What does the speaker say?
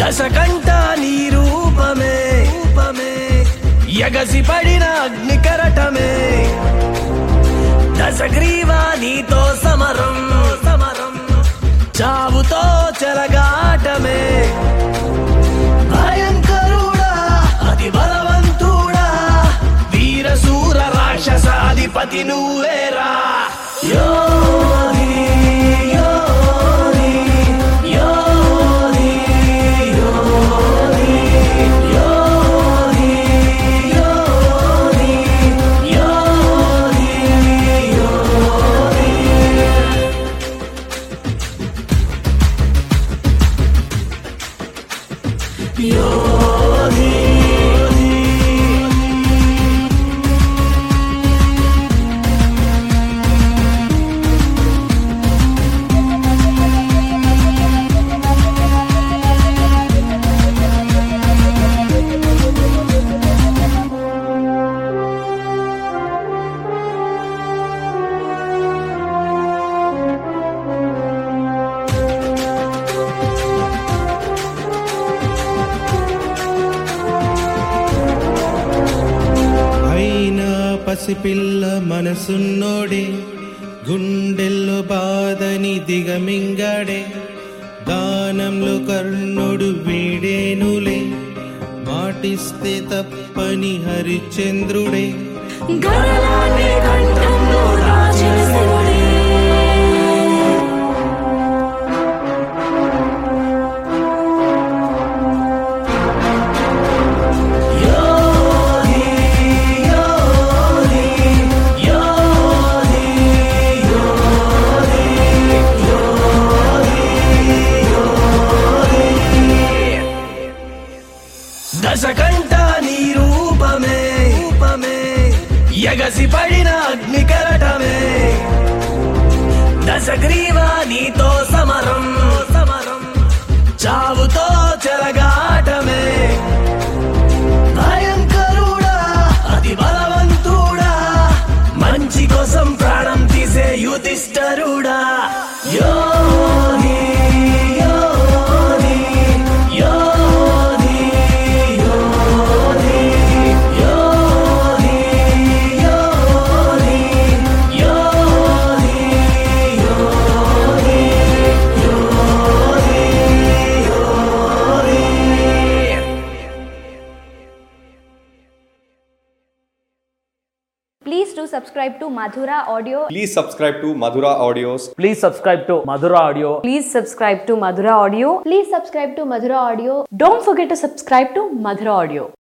దశకంఠ నీ రూపమే రూపమే ఎగసి పడిన అగ్ని కరటమే దశగ్రీవా నీతో సమరం సమరం చావుతో చెలగాటమే భయంకరుడా అతి బలవంతుడా వీరశూర రాక్షసాధిపతి నువ్వేరా యోధి, యోధి, యోధి, యోధి, యోధి, యోధి, యోధి, యోధి. అయినా పసిపిల్ల మనసున్నోడే గుండెల్లో బాధని దిగమింగాడే దానంలో కర్ణుడు వీడేనులే మాటిస్తే తప్పని హరిశ్చంద్రుడే గరళాన్ని కంఠంలో దాచిన శివుడే యోధి, యోధి, యోధి, యోధి, యోధి, యోధి. దశకంఠ నీ రూపమే రూపమే ఎగసి పడిన అగ్ని కరటమే దశగ్రీవా నీతో సమరం సమరం చావుతో చెలగాటమే భయంకరుడా అతి బలవంతుడా మంచి కోసం ప్రాణం తీసే యుధిష్ఠరుడా యోధి యోధి యోధి యోధి యోధి యోధి యోధి యోధి యోధి యోధి Please do subscribe to Madhura Audio. Please subscribe to Madhura Audios. Please subscribe to Madhura Audio. Please subscribe to Madhura Audio. Please subscribe to Madhura Audio. Don't forget to subscribe to Madhura Audio.